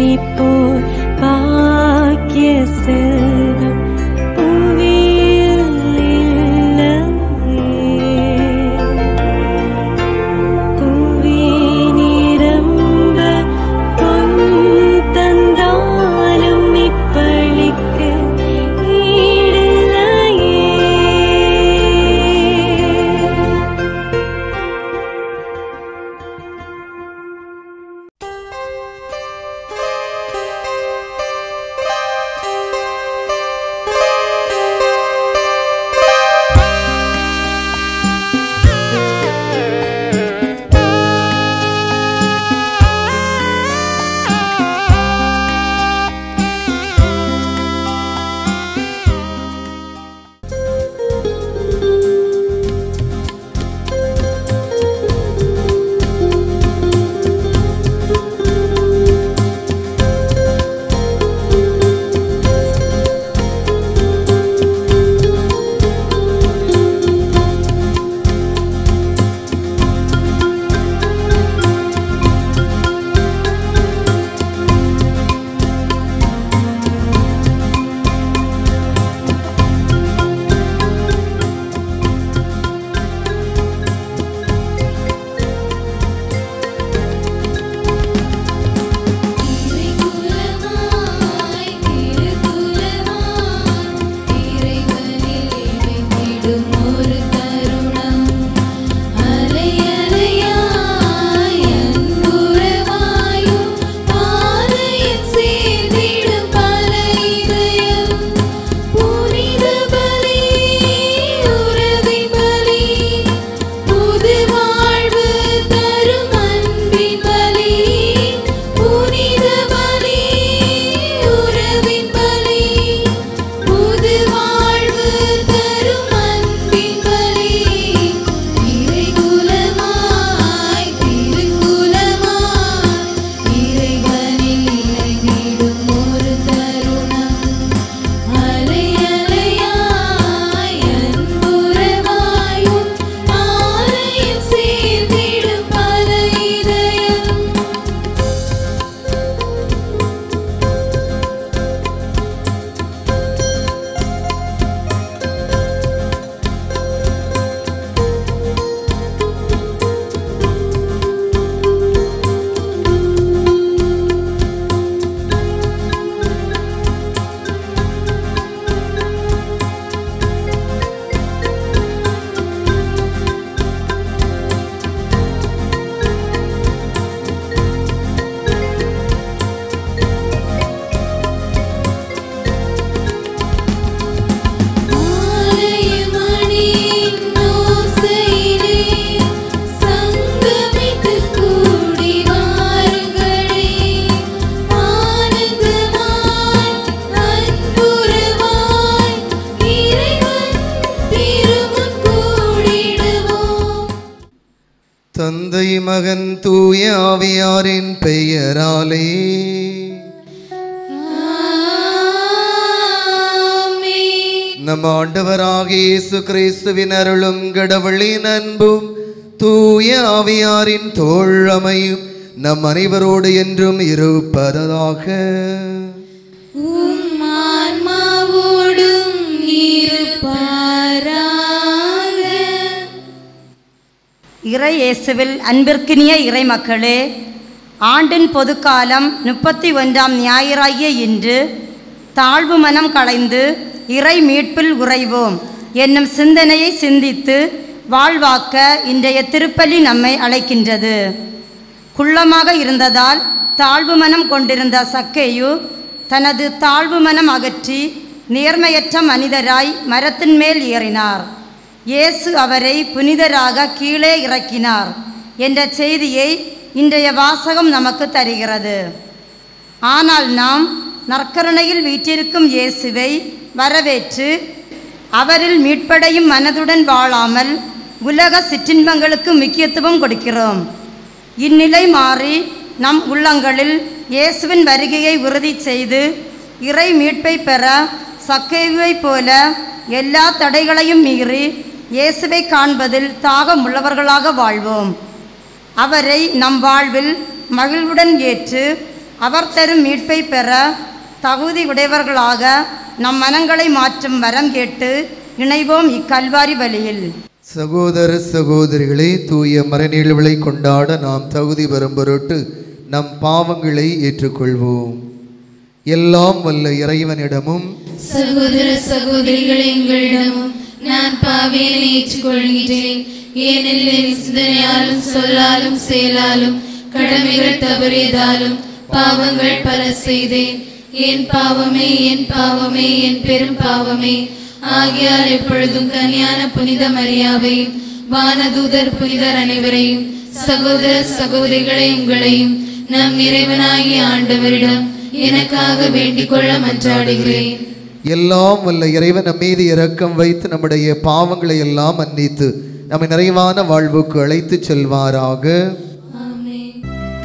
போல் பாக்கிய செல்வம் புவியில் இல்லையே. புவி நிரம்ப பொன் தந்தாலும் இப்பளிக்கு ஈடில்லையே திருக்குலமாய் திருக்குலமாய் இறைவனில் இணைந்திடும் ஒரு தருணம் அலை அலையாய் அன்புறவாயும் ஆலயம் சேர்ந்திடும் பல இதயம் புனித பலி உறவின் பலி புது வாழ்வு தரும் அன்பின் பலி புனித பலி உறவின் பலி புது வாழ்வு தரும் அன்பின் பலி இறைகுலமாய் திருக்குலமாய் இறைவனில் இணைந்திடும் ஒரு தருணம் அலை அலையாய் அன்புறவாயும் ஆலயம் சேர்ந்திடும் பல இதயம் ஆலயமணியின் ஓசையிலே சங்கமித்து கூடி வாருங்களே ஆனந்தமாய் அன்புறவாய் இறைவன் திருமுன் கூடிடுவோம் தந்தை மகன் தூய ஆவியாரின் பெயராலே ஆமென் நம் ஆண்டவராகிய இயேசு கிறிஸ்துவின் அருளும் கடவுளின் அன்பும் தூய ஆவியாரின் தோழமையும் நம் அனைவரோடு என்றும் இருப்பதாக உம் ஆன்மாவோடும் இருப்பாராக இறை இயேசுவில் அன்பிற்கினிய இறை மக்களே ஆண்டின் பொதுக்காலம் முப்பத்தி ஒன்றாம் ஞாயிறாகிய இன்று தாழ்வு மனம் களைந்து இறை மீட்பில் உறைவோம் என்னும் சிந்தனையை சிந்தித்து வாழ்வாக்க இன்றைய திருப்பலி நம்மை அழைக்கின்றது குள்ளமாக இருந்ததால் தாழ்வு மனம் கொண்டிருந்த சக்கேயு தனது தாழ்வு மனம் அகற்றி நேர்மையற்ற மனிதராய் மரத்தின் மேல் ஏறினார் இயேசு அவரை புனிதராக கீழே இறக்கினார் என்ற செய்தியை இன்றைய வாசகம் நமக்கு தருகிறது ஆனால் நாம் நற்கருணையில் வீற்றிருக்கும் இயேசுவை வரவேற்று அவரில் மீட்படையும் மனதுடன் வாழாமல் உலக சிற்றின்பங்களுக்கு முக்கியத்துவம் கொடுக்கிறோம் இந்நிலை மாறி நம் உள்ளங்களில் இயேசுவின் வருகையை உறுதி செய்து இறை மீட்பை பெற சக்கேவுவைப் போல எல்லா தடைகளையும் மீறி இயேசுவை காண்பதில் தாகமுள்ளவர்களாக வாழ்வோம் அவரை நம் வாழ்வில் மகிழ்வுடன் ஏற்று அவர் தரும் மீட்பை பெற தகுதி உடையவர்களாக நம் மனங்களை மாற்றும் வரம் கேட்டு இணைவோம் இக்கல்வாரி பலியில் சகோதர சகோதரிகளே தூய மரநிகழ்வுகளை கொண்டாட நாம் தகுதி பெறும் பொருட்டு நம் பாவங்களை ஏற்றுக்கொள்வோம் எல்லாம் வல்ல இறைவனிடமும் சகோதர சகோதரிகளே எங்களிடமும் நான் பாவியனை ஏற்றுக்கொள்கிறேன் ஏனெனில் என் சிந்தனையாலும் சொல்லாலும் செயலாலும் கடமைகள் தவறியதாலும் பாவங்கள் பல செய்தேன் என் பாவமே என் பாவமே என் பெரும் பாவமே ஆகியால் எப்பொழுதும் கன்னியான புனித மரியாவையும் வானதூதர் புனிதர் அனைவரையும் சகோதர சகோதரிகளை உங்களையும் நம் இறைவனாகிய ஆண்டவரிடம் எனக்காக வேண்டிக் கொள்ள மன்றாடுகிறேன் எல்லாம் வல்ல இறைவன் நம் மீது இரக்கம் வைத்து நம்முடைய பாவங்களை எல்லாம் மன்னித்து நம்மை நிறைவான வாழ்வுக்கு அழைத்து செல்வாராக ஆமென்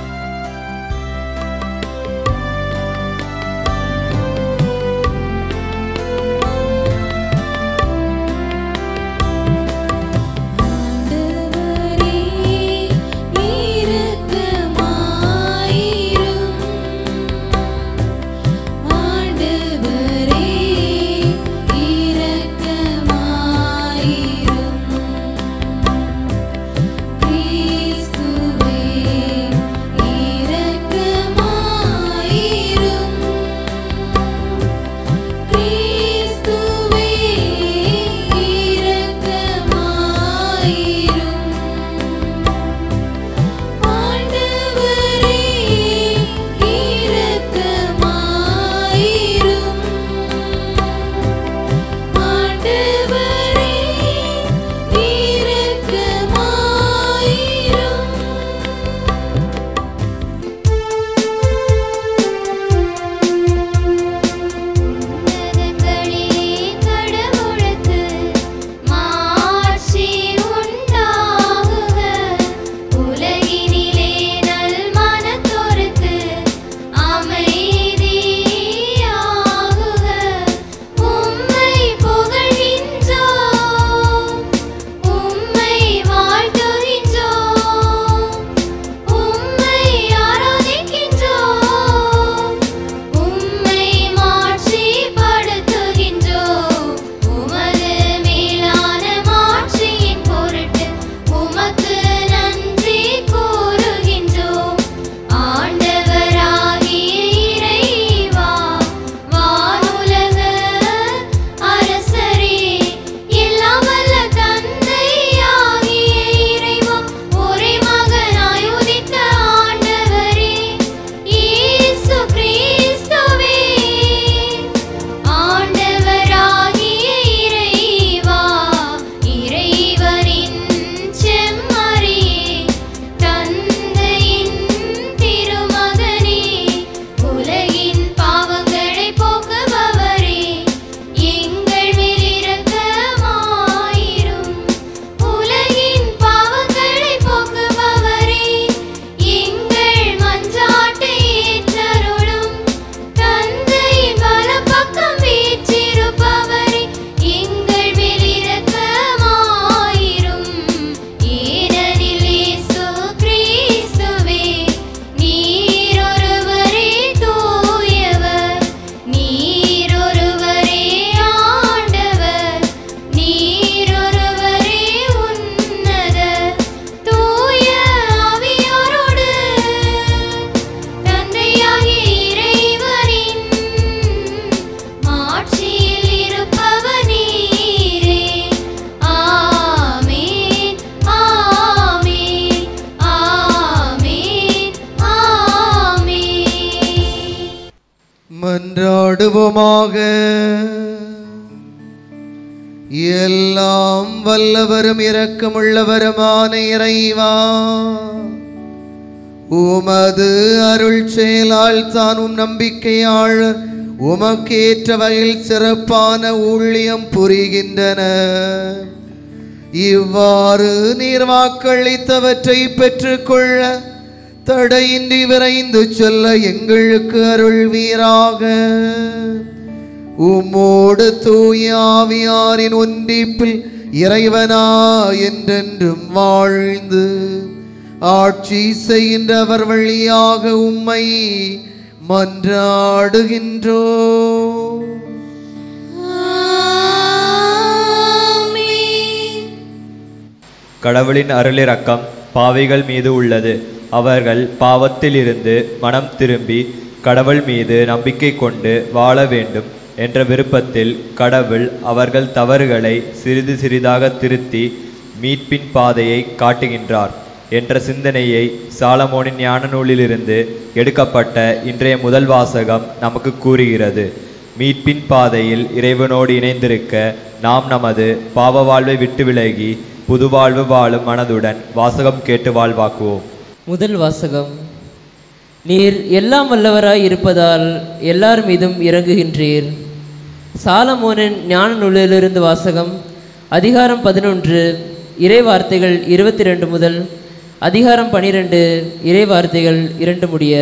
ஆண்டவரே இரக்கமாயிரும் ஆண்டவரே இரக்கமாயிரும் கிறிஸ்துவே இரக்கமாயிரும் கிறிஸ்துவே இரக்கமாயிரும் ஆண்டவரே இரக்கமாயிரும் ஆண்டவரே இரக்கமாயிரும் உன்னதங்களிலே கடவுளுக்கு மாட்சி உண்டாகுக உலகினிலே நல் மனத்தோருக்கு அமைதியாகுக உம்மை புகழ்கின்றோம் உம்மை வாழ்த்துகின்றோம் உம்மை ஆராதிக்கின்றோம் உம்மை மாட்சிப்படுத்துகின்றோம் உமது மேலான மாட்சியின் பொருட்டு உமக்கு நன்றி கூறுகின்றோம் ஆண்டவராகிய இறைவா வானுலக அரசரே எல்லாம் வல்ல தந்தையாகிய இறைவா ஒரே மகனாய் உதித்த ஆண்டவரே இயேசு கிறிஸ்துவே ஆண்டவராகிய இறைவா இறைவனின் செம்மறியே தந்தையின் திருமகனே உலகின் பாவங்களை போக்குபவரே எங்கள் மேல் இரக்கமாயிரும் உலகின் பாவங்களை போக்குபவரே எங்கள் மன்றாட்டை ஏற்றருளும் தந்தையின் வலப்பக்கம் வீற்றிருப்பவரே எங்கள் மேல் இரக்கமாயிரும் ஏனெனில் இயேசு கிறிஸ்துவே நீரொருவரே தூயவர் நீரொருவரே ஆண்டவர் நீரொருவரே உன்னதர் தூய ஆவியாரோடு தந்தையாகிய இறைவனின் மாட்சியில் இருப்பவர் நீரே ஆமென் ஆமென் ஆமென் ஆமென் மன்றாடுவோமாக எல்லாம் வல்லவரும் இரக்கமுள்ளவருமான இறைவா உமது அருள் செயலால் தானும் நம்பிக்கையாள் உமக்கேற்ற வகையில் சிறப்பான ஊழியம் புரிகின்றன இவ்வாறு நீர் வாக்களித்தவற்றை பெற்றுக்கொள்ள தடையின்றி விரைந்து செல்ல எங்களுக்கு அருள்வீராக உம்மோடு தூய ஆவியாரின் ஒன்றிப்பில் இறைவனா என்றென்றும் வாழ்ந்து ஆட்சி செய்கின்றவர் வழியாக உம்மை மன்றாடுகின்றோ கடவுளின் அருளிரக்கம் பாவிகள் மீது உள்ளது அவர்கள் பாவத்திலிருந்து மனம் திரும்பி கடவுள் மீது நம்பிக்கை கொண்டு வாழ வேண்டும் என்ற விருப்பத்தில் கடவுள் அவர்கள் தவறுகளை சிறிது சிறிதாக திருத்தி மீட்பின் பாதையை காட்டுகின்றார் என்ற சிந்தனையை சாலமோனின் ஞான நூலிலிருந்து எடுக்கப்பட்ட இன்றைய முதல் வாசகம் நமக்கு கூறுகிறது மீட்பின் பாதையில் இறைவனோடு இணைந்திருக்க நாம் நமது பாவ வாழ்வை விட்டு விலகி புது வாழ்வு வாழும் மனதுடன் வாசகம் கேட்டு வாழ்வாக்குவோம் முதல் வாசகம் நீர் எல்லாம் வல்லவராய் இருப்பதால் எல்லார் மீதும் இறங்குகின்றீர் சாலமோனின் ஞான நூலிலிருந்து வாசகம் அதிகாரம் பதினொன்று இறை வார்த்தைகள் இருபத்தி ரெண்டு முதல் அதிகாரம் பனிரெண்டு இறை வார்த்தைகள் இரண்டு முடிய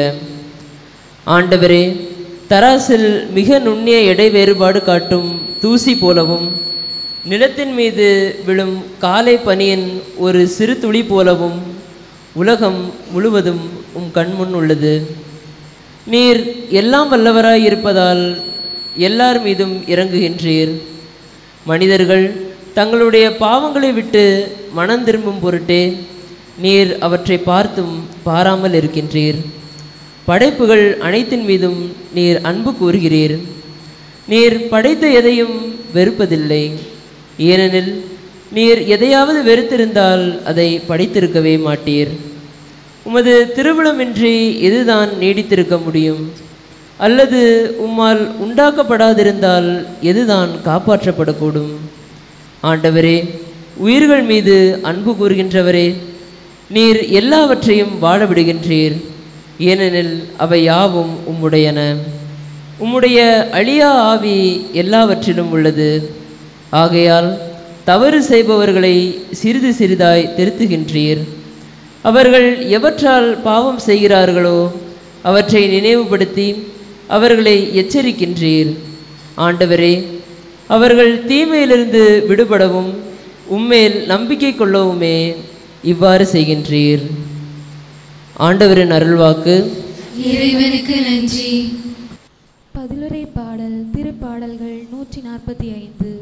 ஆண்டவரே தராசில் மிக நுண்ணிய எடை வேறுபாடு காட்டும் தூசி போலவும் நிலத்தின் மீது விழும் காலை பனியின் ஒரு சிறு துளி போலவும் உலகம் முழுவதும் உம் கண்முன் உள்ளது நீர் எல்லாம் வல்லவராய் இருப்பதால் எல்லார் மீதும் இறங்குகின்றீர் மனிதர்கள் தங்களுடைய பாவங்களை விட்டு மனம் திரும்பும் பொருட்டே நீர் அவற்றை பார்த்தும் பாராமல் இருக்கின்றீர் படைப்புகள் அனைத்தின் மீதும் நீர் அன்பு கூறுகிறீர் நீர் படைத்த எதையும் வெறுப்பதில்லை ஏனெனில் நீர் எதையாவது வெறுத்திருந்தால் அதை படைத்திருக்கவே மாட்டீர் உமது திருவிழமின்றி எதுதான் நீடித்திருக்க முடியும் அல்லது உம்மால் உண்டாக்கப்படாதிருந்தால் எதுதான் காப்பாற்றப்படக்கூடும் ஆண்டவரே உயிர்கள் மீது அன்பு கூறுகின்றவரே நீர் எல்லாவற்றையும் வாழ விடுகின்றீர் ஏனெனில் அவை யாவும் உம்முடையன உம்முடைய அழியா ஆவி எல்லாவற்றிலும் உள்ளது ஆகையால் தவறு செய்பவர்களை சிறிது சிறிதாய் திருத்துகின்றீர் அவர்கள் எவற்றால் பாவம் செய்கிறார்களோ அவற்றை நினைவுபடுத்தி அவர்களை எச்சரிக்கின்றீர் ஆண்டவரே அவர்கள் தீமையிலிருந்து விடுபடவும் உம்மேல் நம்பிக்கை கொள்ளவுமே இவ்வாறு செய்கின்றீர் ஆண்டவரின் அருள்வாக்கு இறைவனுக்கு நன்றி பதிலுரை பாடல் திருப்பாடல்கள் நூற்றி நாற்பத்தி ஐந்து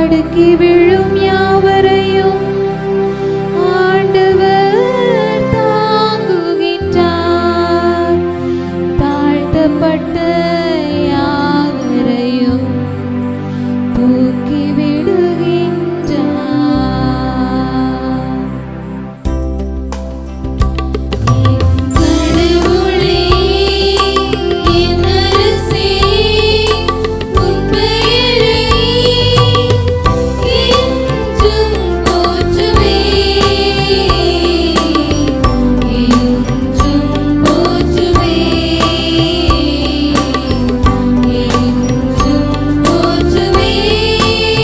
தடுக்கி விழும் யாவரையும் ஆண்டவர் தாங்குகின்றார் தாழ்த்தப்பட்ட யாவரையும் தூக்கி விடுகின்றார் கடவுளே என் அரசே உன் பெயரை என்றும் போற்றுவேன் என்றும் போற்றுவேன் என்றும் போற்றுவேன்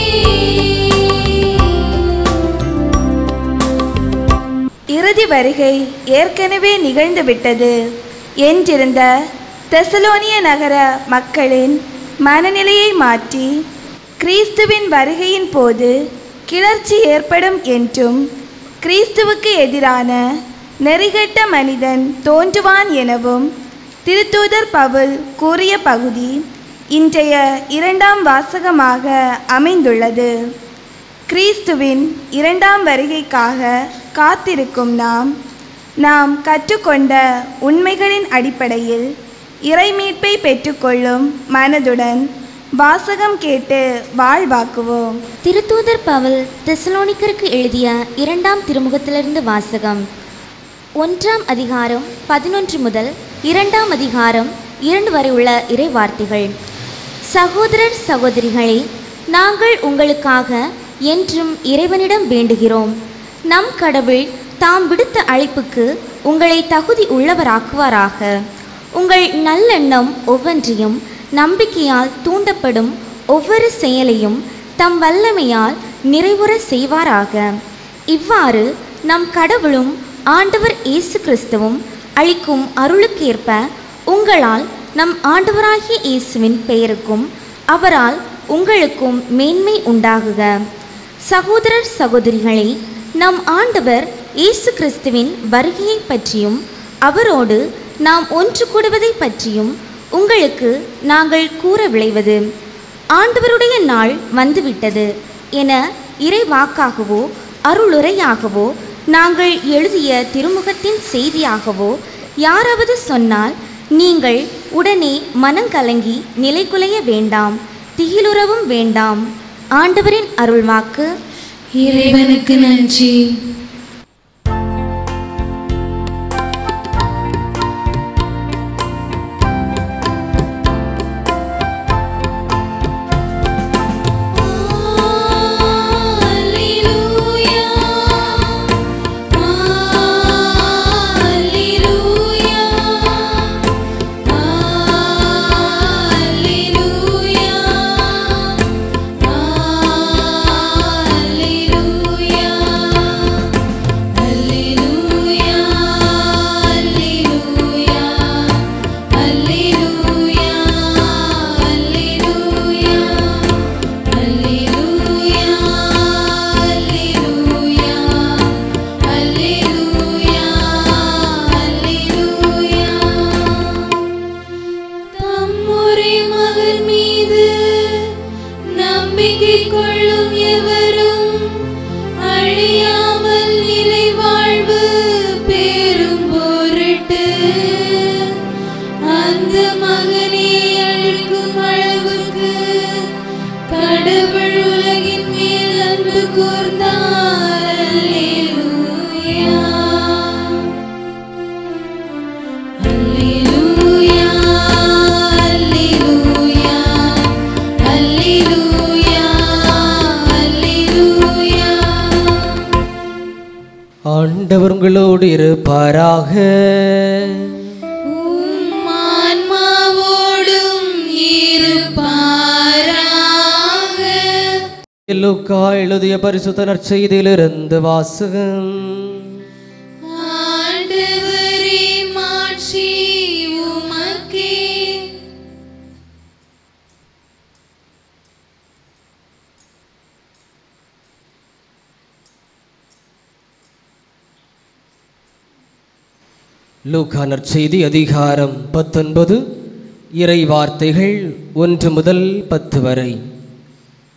இறுதி வருகை ஏற்கனவே நிகழ்ந்துவிட்டது என்றிருந்த தெசலோனிய நகர மக்களின் மனநிலையை மாற்றி கிறிஸ்துவின் வருகையின் போது கிளர்ச்சி ஏற்படும் என்றும் கிறிஸ்துவுக்கு எதிரான நெறிகட்ட மனிதன் தோன்றுவான் எனவும் திருத்தூதர் பவுல் கூறிய பகுதி இன்றைய இரண்டாம் வாசகமாக அமைந்துள்ளது கிறிஸ்துவின் இரண்டாம் வருகைக்காக காத்திருக்கும் நாம் நாம் கற்றுக்கொண்ட உண்மைகளின் அடிப்படையில் இறைமீட்பை பெற்றுக்கொள்ளும் மனதுடன் வாசகம் கேட்டு வாழ்வாக்குவோம் திருத்தூதர் பவுல் தெசலோனிக்கருக்கு எழுதிய இரண்டாம் திருமுகத்திலிருந்து வாசகம் ஒன்றாம் அதிகாரம் பதினொன்று முதல் இரண்டாம் அதிகாரம் இரண்டு வரை உள்ள இறை வார்த்தைகள் சகோதரர் சகோதரிகளே நாங்கள் உங்களுக்காக என்றும் இறைவனிடம் வேண்டுகிறோம் நம் கடவுள் தாம் விடுத்த அழைப்புக்கு உங்களை தகுதி உள்ளவராக்குவாராக உங்கள் நல்லெண்ணம் ஒவ்வொன்றையும் நம்பிக்கையால் தூண்டப்படும் ஒவ்வொரு செயலையும் தம் வல்லமையால் நிறைவுற செய்வாராக இவ்வாறு நம் கடவுளும் ஆண்டவர் இயேசு கிறிஸ்துவும் அளிக்கும் அருளுக்கேற்ப உங்களால் நம் ஆண்டவராகிய இயேசுவின் பெயருக்கும் அவரால் உங்களுக்கும் மேன்மை உண்டாகுக சகோதரர் சகோதரிகளே நம் ஆண்டவர் இயேசு கிறிஸ்துவின் வருகையை பற்றியும் அவரோடு நாம் ஒன்று கூடுவதை பற்றியும் உங்களுக்கு நாங்கள் கூற விளைவது ஆண்டவருடைய நாள் வந்துவிட்டது என இறை வாக்காகவோ அருளுரையாகவோ நாங்கள் எழுதிய திருமுகத்தின் செய்தியாகவோ யாராவது சொன்னால் நீங்கள் உடனே மனங்கலங்கி நிலைகுலைய வேண்டாம் திகிலுறவும் வேண்டாம் ஆண்டவரின் அருள்வாக்கு இறைவனுக்கு நன்றி Alleluia Alleluia Alleluia Alleluia Alleluia Alleluia Alleluia Alleluia Alleluia, Alleluia, Alleluia, தம்முறை மகன் மீது நம்பிக்கை கொள்ளும் எவரும் அழியாமல் நிலை வாழ்வு பெறும் பொருட்டு அந்த மகனை அழிக்கும் அளவுக்கு கடவுள் உலகின் மேல் அன்பு கூர்ந்தார் அல்லேலூயா அல்லேலூயா அல்லேலூயா அல்லேலூயா அல்லேலூயா ஆண்டவர் உங்களோடு இருப்பாராக உம் ஆன்மாவோடும் இருப்பாராக லூக்கா எழுதிய பரிசுத்த நற்செய்தியிலிருந்து வாசகம் ஆண்டவரே மாட்சி உமக்கே லூக்கா நற்செய்தி அதிகாரம் பத்தொன்பது இறை வார்த்தைகள் ஒன்று முதல் பத்து வரை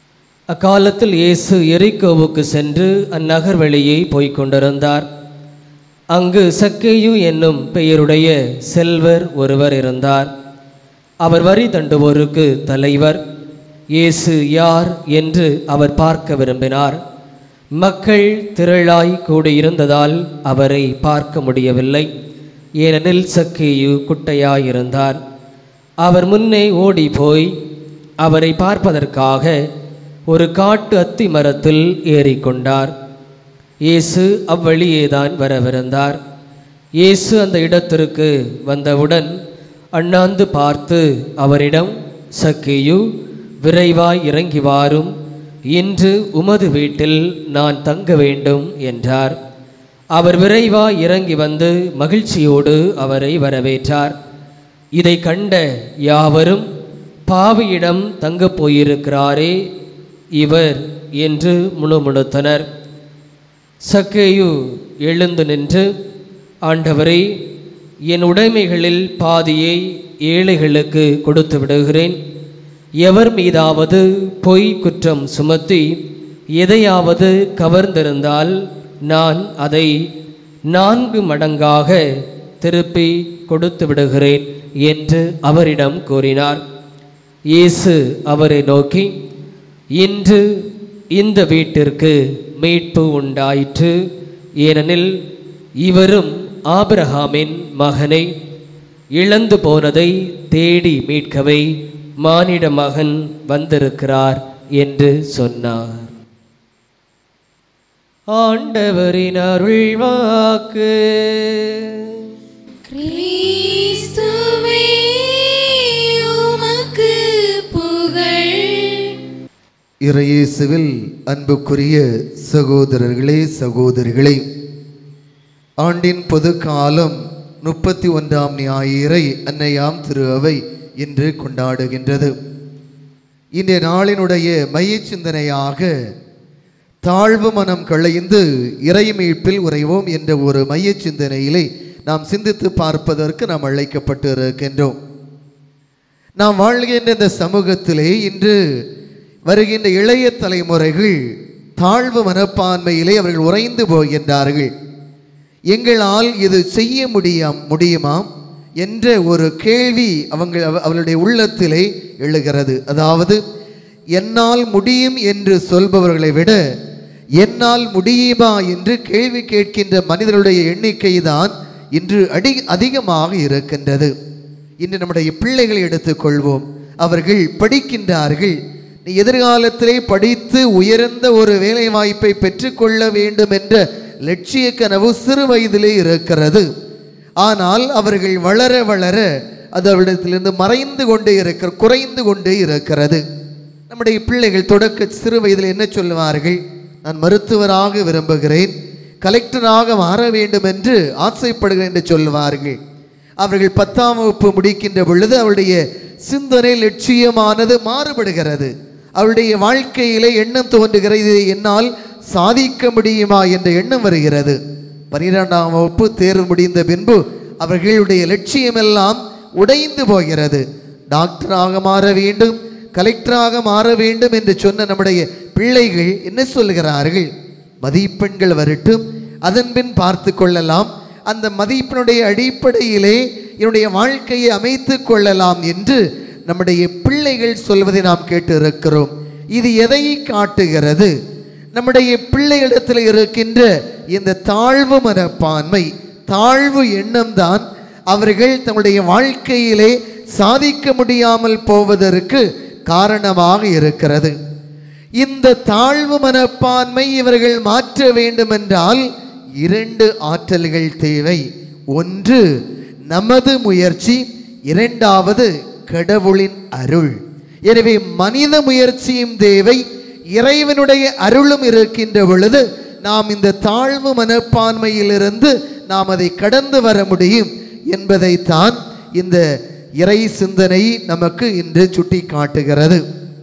அக்காலத்தில் இயேசு எரிக்கோவுக்கு சென்று அந்நகர் வெளியே போய்க் கொண்டிருந்தார் அங்கு சக்கேயு என்னும் பெயருடைய செல்வர் ஒருவர் இருந்தார் அவர் வரி தண்டுவோருக்கு தலைவர் இயேசு யார் என்று அவர் பார்க்க விரும்பினார் மக்கள் திரளாய் கூடியிருந்ததால் அவரை பார்க்க முடியவில்லை ஏனெனில் சக்கேயு குட்டையாயிருந்தார் அவர் முன்னே ஓடி போய் அவரை பார்ப்பதற்காக ஒரு காட்டு அத்தி மரத்தில் ஏறிக்கொண்டார் இயேசு அவ்வழியேதான் வரவிருந்தார் இயேசு அந்த இடத்திற்கு வந்தவுடன் அண்ணாந்து பார்த்து அவரிடம் சக்கேயு விரைவாய் இறங்கி வாரும் இன்று உமது வீட்டில் நான் தங்க வேண்டும் என்றார் அவர் விரைவாய் இறங்கி வந்து மகிழ்ச்சியோடு அவரை வரவேற்றார் இதை கண்ட யாவரும் பாவியிடம் தங்கப் போயிருக்கிறாரே இவர் என்று முணுமுணுத்தனர் சக்கேயு எழுந்து நின்று ஆண்டவரே என் உடைமைகளில் பாதியை ஏழைகளுக்கு கொடுத்து விடுகிறேன் எவர் மீதாவது பொய் குற்றம் சுமத்தி எதையாவது கவர்ந்திருந்தால் நான் அதை நான்கு மடங்காக திருப்பி கொடுத்து விடுகிறேன் என்று அவரிடம் கூறினார் இயேசு அவரை நோக்கி இன்று இந்த வீட்டிற்கு மீட்பு உண்டாயிற்று ஏனெனில் இவரும் ஆபிரகாமின் மகனை இழந்து போனதை தேடி மீட்கவே மானிட மகன் வந்திருக்கிறார் என்று சொன்னார் ஆண்டவரின் அருள் வாக்கு கிறிஸ்துவே உமக்கு புகழ் இறையேசுவில் அன்புக்குரிய சகோதரர்களே சகோதரிகளே ஆண்டின் பொது காலம் முப்பத்தி ஒன்றாம் ஞாயிறை அன்னையாம் திரு அவை இன்று கொண்டாடுகின்றது இன்றைய நாளினுடைய மைய சிந்தனையாக தாழ்வு மனம் களைந்து இறைமீட்பில் உறைவோம் என்ற ஒரு மைய சிந்தனையிலே நாம் சிந்தித்து பார்ப்பதற்கு நாம் அழைக்கப்பட்டு இருக்கின்றோம் நாம் வாழ்கின்ற இந்த சமூகத்திலே இன்று வருகின்ற இளைய தலைமுறைகள் தாழ்வு மனப்பான்மையிலே அவர்கள் உறைந்து போகின்றார்கள் எங்களால் இது செய்ய முடியாம் முடியுமா என்ற ஒரு கேள்வி அவங்க அவ- அவர்களுடைய உள்ளத்திலே எழுகிறது அதாவது என்னால் முடியும் என்று சொல்பவர்களை விட என்னால் முடியுமா என்று கேள்வி கேட்கின்ற மனிதர்களுடைய எண்ணிக்கை தான் இன்று அடி அதிகமாக இருக்கின்றது இன்று நம்முடைய பிள்ளைகளை எடுத்துக்கொள்வோம் அவர்கள் படிக்கின்றார்கள் நீ எதிர்காலத்திலே படித்து உயர்ந்த ஒரு வேலை வாய்ப்பை பெற்றுக்கொள்ள வேண்டும் என்ற லட்சிய கனவு சிறு வயதிலே இருக்கிறது ஆனால் அவர்கள் வளர வளர அது அவரிடத்திலிருந்து மறைந்து கொண்டே இருக்கிற குறைந்து கொண்டே இருக்கிறது நம்முடைய பிள்ளைகள் தொடக்க சிறு வயதில் என்ன சொல்லுவார்கள் நான் மருத்துவராக விரும்புகிறேன் கலெக்டராக மாற வேண்டும் என்று ஆசைப்படுகிறேன் என்று சொல்லுவார்கள் அவர்கள் பத்தாம் வகுப்பு முடிக்கின்ற பொழுது அவருடைய சிந்தனை லட்சியமானது மாறுபடுகிறது அவருடைய வாழ்க்கையிலே எண்ணம் தோன்றுகிறது இதை என்னால் சாதிக்க முடியுமா என்ற எண்ணம் வருகிறது பனிரெண்டாம் வகுப்பு தேர்வு முடிந்த பின்பு அவர்களுடைய லட்சியமெல்லாம் உடைந்து போகிறது டாக்டராக மாற வேண்டும் கலெக்டராக மாற வேண்டும் என்று சொன்ன நம்முடைய பிள்ளைகள் என்ன சொல்லுகிறார்கள் மதிப்பெண்கள் வரட்டும் அதன் பின் பார்த்து கொள்ளலாம் அந்த மதிப்பினுடைய அடிப்படையிலே என்னுடைய வாழ்க்கையை அமைத்து கொள்ளலாம் என்று நம்முடைய பிள்ளைகள் சொல்வதை நாம் கேட்டு இருக்கிறோம் இது எதை காட்டுகிறது நம்முடைய பிள்ளைகளிடத்தில் இருக்கின்ற இந்த தாழ்வு மனப்பான்மை தாழ்வு எண்ணம் தான் அவர்கள் தங்களுடைய வாழ்க்கையிலே சாதிக்க முடியாமல் போவதற்கு காரணமாக இருக்கிறது இந்த தாழ்வு மனப்பான்மை இவர்கள் மாற்ற வேண்டுமென்றால் இரண்டு ஆற்றல்கள் தேவை ஒன்று நமது முயற்சி இரண்டாவது கடவுளின் அருள் எனவே மனித முயற்சியும் தேவை இறைவனுடைய அருளும் இருக்கின்ற பொழுது நாம் இந்த தாழ்வு மனப்பான்மையிலிருந்து நாம் அதை கடந்து வர முடியும் என்பதைத்தான் இந்த இறை சிந்தனை நமக்கு இன்று சுட்டி காட்டுகிறது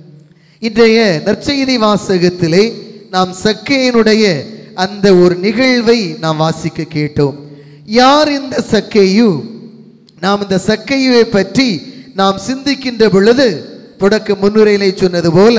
இன்றைய நற்செய்தி வாசகத்திலே நாம் சக்கேயனுடைய அந்த ஒரு நிகழ்வை நாம் வாசிக்க கேட்டோம் யார் இந்த சக்கேயு நாம் இந்த சக்கையை பற்றி நாம் சிந்திக்கின்ற பொழுது தொடக்க முன்னுரையிலே சொன்னது போல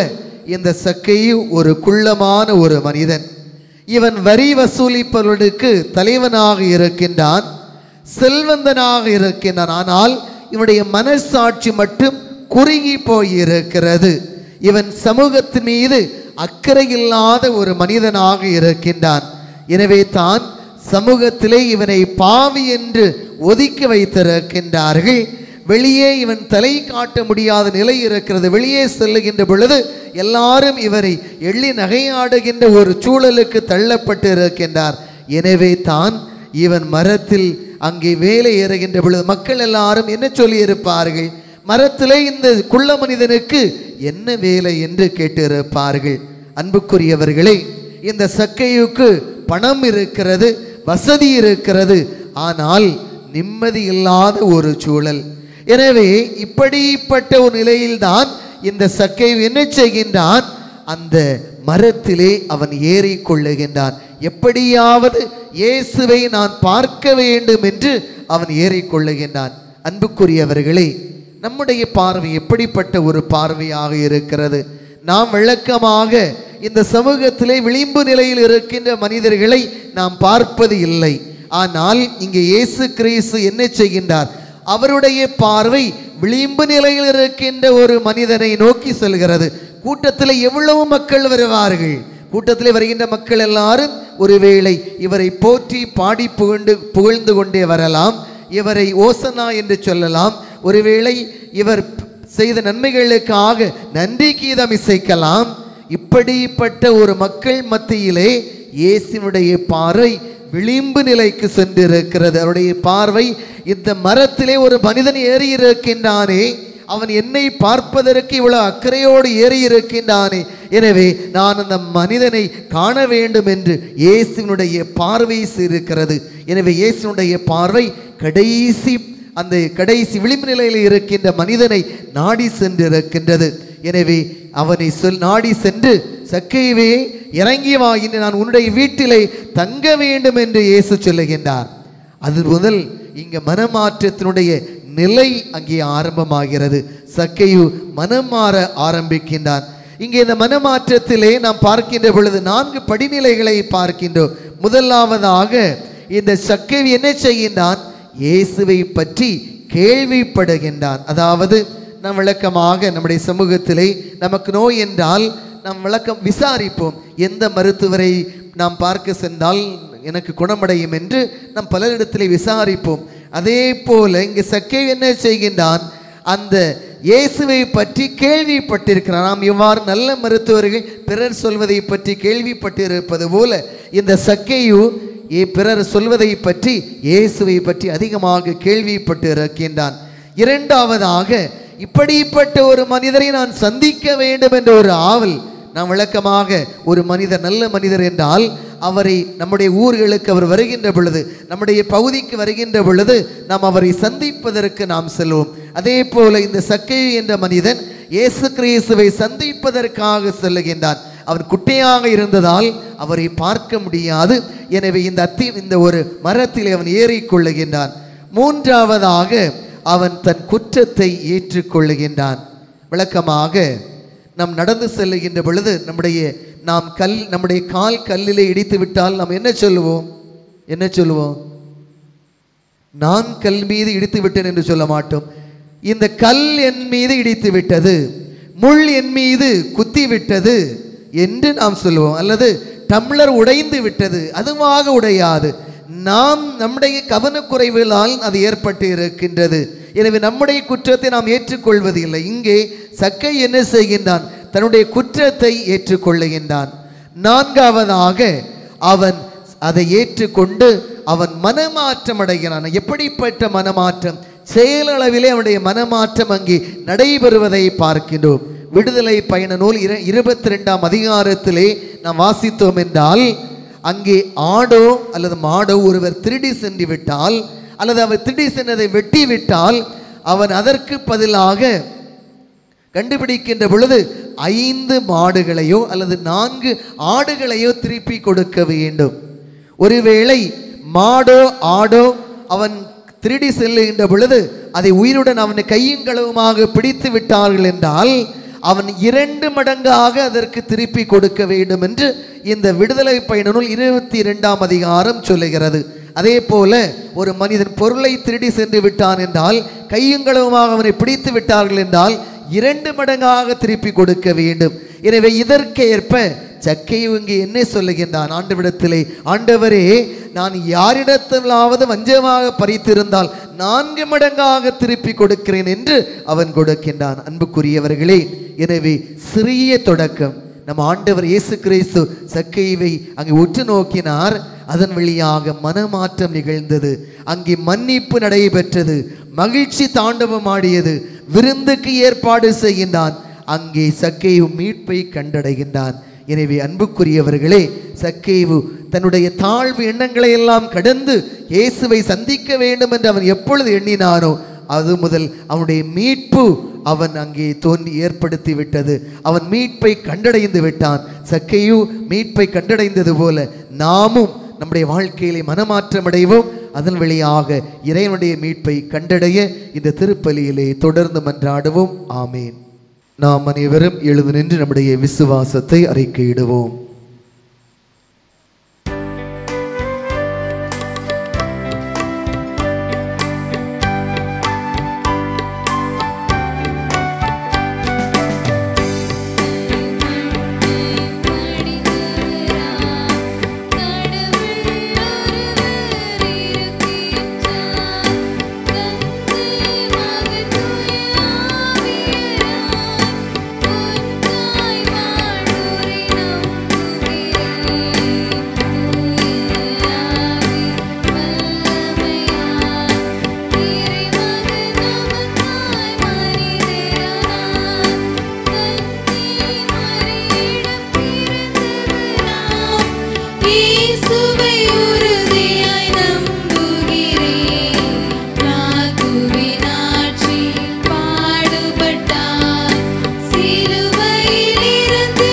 இந்த சக்கையு ஒரு குள்ளமான ஒரு மனிதன் இவன் வரி வசூலிப்பவர்களுக்கு தலைவனாக இருக்கின்றான் செல்வந்தனாக இருக்கின்றான் ஆனால் இவனுடைய மனசாட்சி மட்டும் குறுகி போயிருக்கிறது இவன் சமூகத்தின் மீது அக்கறை இல்லாத ஒரு மனிதனாக இருக்கின்றான் எனவே தான் சமூகத்திலே இவனை பாவி என்று ஒதுக்கி வைத்திருக்கின்றார்கள் வெளியே இவன் தலை காட்ட முடியாத நிலை இருக்கிறது வெளியே செல்லுகின்ற பொழுது எல்லாரும் இவரை எள்ளி நகையாடுகின்ற ஒரு சூழலுக்கு தள்ளப்பட்டு இருக்கின்றார் எனவே தான் இவன் மரத்தில் அங்கே வேலை ஏறுகின்ற பொழுது மக்கள் எல்லாரும் என்ன சொல்லியிருப்பார்கள் மரத்திலே இந்த குள்ள மனிதனுக்கு என்ன வேலை என்று கேட்டிருப்பார்கள் அன்புக்குரியவர்களே இந்த சக்கையுக்கு பணம் இருக்கிறது வசதி இருக்கிறது ஆனால் நிம்மதி இல்லாத ஒரு சூழல் எனவே இப்படிப்பட்ட ஒரு நிலையில்தான் இந்த சக்கை என்ன செய்கின்றான் அந்த மரத்திலே அவன் ஏறி கொள்ளுகின்றான் எப்படியாவது இயேசுவை நான் பார்க்க வேண்டும் என்று அவன் ஏறிக்கொள்ளுகின்றான் அன்புக்குரியவர்களே நம்முடைய பார்வை எப்படிப்பட்ட ஒரு பார்வையாக இருக்கிறது நாம் விளக்கமாக இந்த சமூகத்திலே விளிம்பு நிலையில் இருக்கின்ற மனிதர்களை நாம் பார்ப்பது இல்லை ஆனால் இங்கே இயேசு கிறிஸ்து என்ன செய்கின்றார் அவருடைய பார்வை விளிம்பு நிலையில் இருக்கின்ற ஒரு மனிதனை நோக்கி செல்கிறது கூட்டத்தில் எவ்வளவு மக்கள் வருவார்கள் கூட்டத்தில் வருகின்ற மக்கள் எல்லாரும் ஒருவேளை இவரை போற்றி பாடி புகழ்ந்து புகழ்ந்து கொண்டே வரலாம் இவரை ஓசனா என்று சொல்லலாம் ஒருவேளை இவர் செய்த நன்மைகளுக்காக நன்றி கீதம் இசைக்கலாம் இப்படிப்பட்ட ஒரு மக்கள் மத்தியிலே இயேசுனுடைய பார்வை விளிம்பு நிலைக்கு சென்றிருக்கிறது அவருடைய பார்வை இந்த மரத்திலே ஒரு மனிதன் ஏறி இருக்கின்றானே அவன் என்னை பார்ப்பதற்கு இவ்வளவு அக்கறையோடு ஏறி இருக்கின்றானே எனவே நான் அந்த மனிதனை காண வேண்டும் என்று இயேசுனுடைய பார்வை இருக்கிறது எனவே இயேசுனுடைய பார்வை கடைசி அந்த கடைசி விளிம்பு நிலையில் இருக்கின்ற மனிதனை நாடி சென்றிருக்கின்றது எனவே அவனை சொல் நாடி சென்று சக்கையவே இறங்கி வா இன்று நான் உன்னுடைய வீட்டிலே தங்க வேண்டும் என்று இயேசு சொல்லுகின்றார் அது முதல் இங்க மனமாற்றத்தினுடைய நிலை அங்கே ஆரம்பமாகிறது சக்கையு மனம் மாற ஆரம்பிக்கின்றான் இங்கே இந்த மனமாற்றத்திலே நாம் பார்க்கின்ற பொழுது நான்கு படிநிலைகளை பார்க்கின்றோம் முதலாவதாக இந்த சக்கைவு என்ன செய்கின்றான் இயேசுவை பற்றி கேள்விப்படுகின்றான் அதாவது நம் விளக்கமாக நம்முடைய சமூகத்திலே நமக்கு நோய் என்றால் நாம் விளக்கம் விசாரிப்போம் எந்த மருத்துவரை நாம் பார்க்க சென்றால் எனக்கு குணமடையும் என்று நாம் பலரிடத்திலே விசாரிப்போம் அதே போல இங்கு சக்கை என்ன செய்கின்றான் அந்த இயேசுவை பற்றி கேள்விப்பட்டிருக்கிறான் நாம் இவ்வாறு நல்ல மருத்துவர்கள் பிறர் சொல்வதை பற்றி கேள்விப்பட்டிருப்பது போல இந்த சக்கையு ஏ பிறர் சொல்வதை பற்றி இயேசுவை பற்றி அதிகமாக கேள்விப்பட்டு இருக்கின்றான் இரண்டாவதாக இப்படிப்பட்ட ஒரு மனிதரை நான் சந்திக்க வேண்டும் என்ற ஒரு ஆவல் நாம் விளக்கமாக ஒரு மனிதர் நல்ல மனிதர் என்றால் அவரை நம்முடைய ஊர்களுக்கு அவர் வருகின்ற பொழுது நம்முடைய பகுதிக்கு வருகின்ற பொழுது நாம் அவரை சந்திப்பதற்கு நாம் செல்வோம் அதே போல இந்த சக்கை என்ற மனிதன் இயேசு கிறிஸ்துவை சந்திப்பதற்காக செல்லுகின்றான் அவர் குட்டையாக இருந்ததால் அவரை பார்க்க முடியாது எனவே இந்த அத்தி இந்த ஒரு மரத்தில் அவன் ஏறிக்கொள்ளுகின்றான் மூன்றாவதாக அவன் தன் குற்றத்தை ஏற்றுக்கொள்ளுகின்றான் விளக்கமாக நாம் நடந்து செல்லுகின்ற பொழுது நம்முடைய நாம் கல் நம்முடைய கால் கல்லிலே இடித்து விட்டால் நாம் என்ன சொல்லுவோம் என்ன சொல்லுவோம் நான் கல் மீது இடித்து விட்டேன் என்று சொல்ல மாட்டோம் இந்த கல் என் மீது இடித்து விட்டது முள் என் மீது குத்தி விட்டது என்று நாம் சொல்லுவோம் அல்லது டம்ளர் உடைந்து விட்டது அதுவாக உடையாது நாம் நம்முடைய கவனக்குறைவுகளால் அது ஏற்பட்டு இருக்கின்றது எனவே நம்முடைய குற்றத்தை நாம் ஏற்றுக்கொள்வது இல்லை இங்கே சக்கை என்ன செய்கின்றான் தன்னுடைய குற்றத்தை ஏற்றுக்கொள்ளுகின்றான் நான்காவதாக அவன் அதை ஏற்றுக்கொண்டு அவன் மனமாற்றம் அடைகிறான் எப்படிப்பட்ட மனமாற்றம் செயலளவிலே அவனுடைய மனமாற்றம் அங்கே நடைபெறுவதை பார்க்கின்றோம் விடுதலை பயண நூல் இரு இருபத்தி ரெண்டாம் அதிகாரத்திலே நாம் வாசித்தோம் என்றால் அங்கே ஆடோ அல்லது மாடோ ஒருவர் திருடி சென்று விட்டால் அல்லது அவர் திருடி சென்றதை வெட்டி விட்டால் அவன் அதற்கு பதிலாக கண்டுபிடிக்கின்ற பொழுது ஐந்து மாடுகளையோ அல்லது நான்கு ஆடுகளையோ திருப்பி கொடுக்க வேண்டும் ஒருவேளை மாடோ ஆடோ அவன் திருடி செல்லுகின்ற பொழுது அதை உயிருடன் அவனை கையும் களவுமாக பிடித்து விட்டார்கள் என்றால் அவன் இரண்டு மடங்காக அதற்கு திருப்பி கொடுக்க வேண்டும் என்று இந்த விடுதலை பயண நூல் இருபத்தி இரண்டாம் அதிகாரம் சொல்லுகிறது அதே போல ஒரு மனிதன் பொருளை திருடி சென்று விட்டான் என்றால் கையுங்களவுமாக அவனை பிடித்து விட்டார்கள் என்றால் இரண்டு மடங்காக திருப்பி கொடுக்க வேண்டும் எனவே இதற்கேற்ப சக்கையு இங்கே என்ன சொல்லுகின்றான் ஆண்டவிடத்திலே ஆண்டவரே நான் யாரிடத்திலாவது வஞ்சமாக பறித்திருந்தால் நான்கு மடங்காக திருப்பி கொடுக்கிறேன் என்று அவன் கொடுக்கின்றான் அன்புக்குரியவர்களே எனவே சிறிய தொடக்கம் நம் ஆண்டவர் இயேசு கிறிஸ்து சக்கைவை அங்கே உற்று நோக்கினார் அதன் வழியாக மனமாற்றம் நிகழ்ந்தது அங்கே மன்னிப்பு நடைபெற்றது மகிழ்ச்சி தாண்டவமாடியது விருந்துக்கு ஏற்பாடு செய்கின்றான் அங்கே சக்கேவு மீட்பை கண்டடைகின்றான் எனவே அன்புக்குரியவர்களே சக்கேவு தன்னுடைய தாழ்வு எண்ணங்களை எல்லாம் கடந்து இயேசுவை சந்திக்க வேண்டும் என்று அவன் எப்பொழுது எண்ணினானோ அது முதல் அவனுடைய மீட்பு அவன் அங்கே தோன்றி ஏற்படுத்தி விட்டது அவன் மீட்பை கண்டடைந்து விட்டான் சக்கையு மீட்பை கண்டடைந்தது போல நாமும் நம்முடைய வாழ்க்கையிலே மனமாற்றம் அடைவோம் அதன் வழியாக இறைவனுடைய மீட்பை கண்டடைய இந்த திருப்பலியிலே தொடர்ந்து மன்றாடுவோம் ஆமேன் நாம் அனைவரும் எழுந்து நின்று நம்முடைய விசுவாசத்தை அறிக்கையிடுவோம் இயேசுவை உறுதியாய் நம்புகிறேன் ராகுவின் ஆட்சியில் பாடுபட்டார் சிலுவையில் இருந்து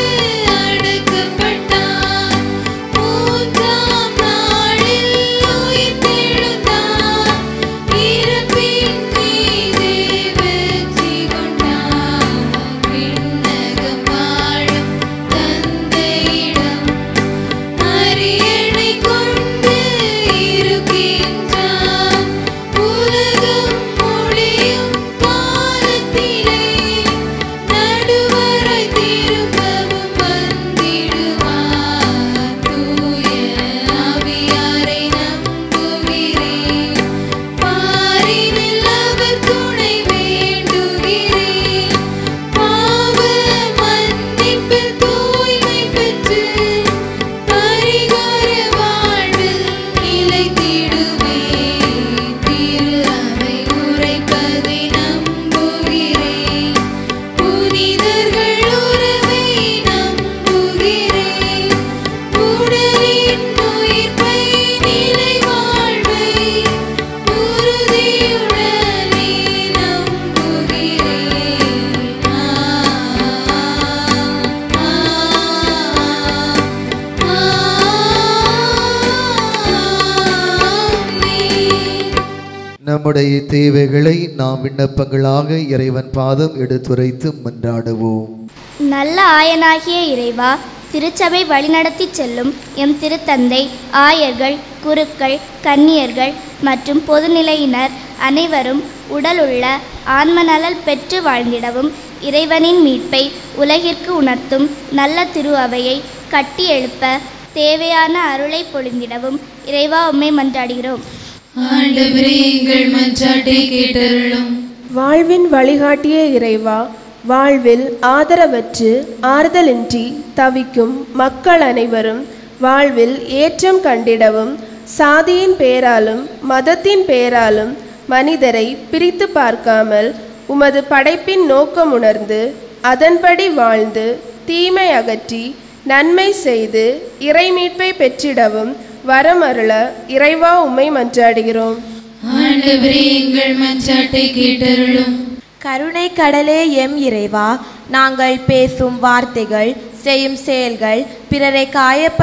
அடக்கப்பட்டார் மூன்றாம் நாளில் உயிர்த்தெழுந்தார் இறப்பின் மீதே வெற்றி கொண்டார் விண்ணகம் வாழும் தந்தையிடம் அரியணை கொண்டு இருக்கின்றார் உலகம் முடியும் காலத்திலே நடுவராய் திரும்பவும் வந்திடுவார் தூய ஆவியாரை நம்புகிறேன் பாரினில் அவர் துணை வேண்டுகிறேன் பாவ மன்னிப்பில் தூய்மை பெற்று பரிகார வாழ்வில் நிலைத்திடுவே திரு அவை உரைப்பதை நம்புகிறேன் புனிதர்கள் உறவை நம்புகிறேன் உடலின் உயிர்ப்பை நிலை வாழ்வை உறுதியுடனே நம்புகிறேன் ஆ நம்முடைய தேவைகளை நாம் விண்ணப்பங்களாக இறைவன் பாதம் எடுத்துரைத்து மன்றாடுவோம் நல்ல ஆயனாகிய இறைவா திருச்சபை வழிநடத்தி செல்லும் எம் திருத்தந்தை ஆயர்கள் குருக்கள் கன்னியர்கள் மற்றும் பொதுநிலையினர் அனைவரும் உடலுள்ள ஆன்மநலல் பெற்று வாழ்ந்திடவும் இறைவனின் மீட்பை உலகிற்கு உணர்த்தும் நல்ல திரு அவையை கட்டி எழுப்ப தேவையான அருளை பொழிந்திடவும் இறைவா உம்மை மன்றாடுகிறோம் ஆண்டவரே எங்கள் மன்றாட்டை கேட்டருளும் வாழ்வின் வழிகாட்டிய இறைவா வாழ்வில் ஆதரவற்று ஆறுதலின்றி தவிக்கும் மக்கள் அனைவரும் வாழ்வில் ஏற்றம் கண்டிடவும் சாதியின் பேராலும் மதத்தின் பேராலும் மனிதரை பிரித்து பார்க்காமல் உமது படைப்பின் நோக்கம் உணர்ந்து அதன்படி வாழ்ந்து தீமை அகற்றி நன்மை செய்து இறைமீட்பை பெற்றிடவும் வரமருள இறைவா உம்மை மன்றாடுகிறோம் ஆண்டவரே எங்கள் மன்றாட்டை கேட்டருளும் கருணை கடலே எம் இறைவா நாங்கள் பேசும் வார்த்தைகள் செய்யும் செயல்கள் பிறரை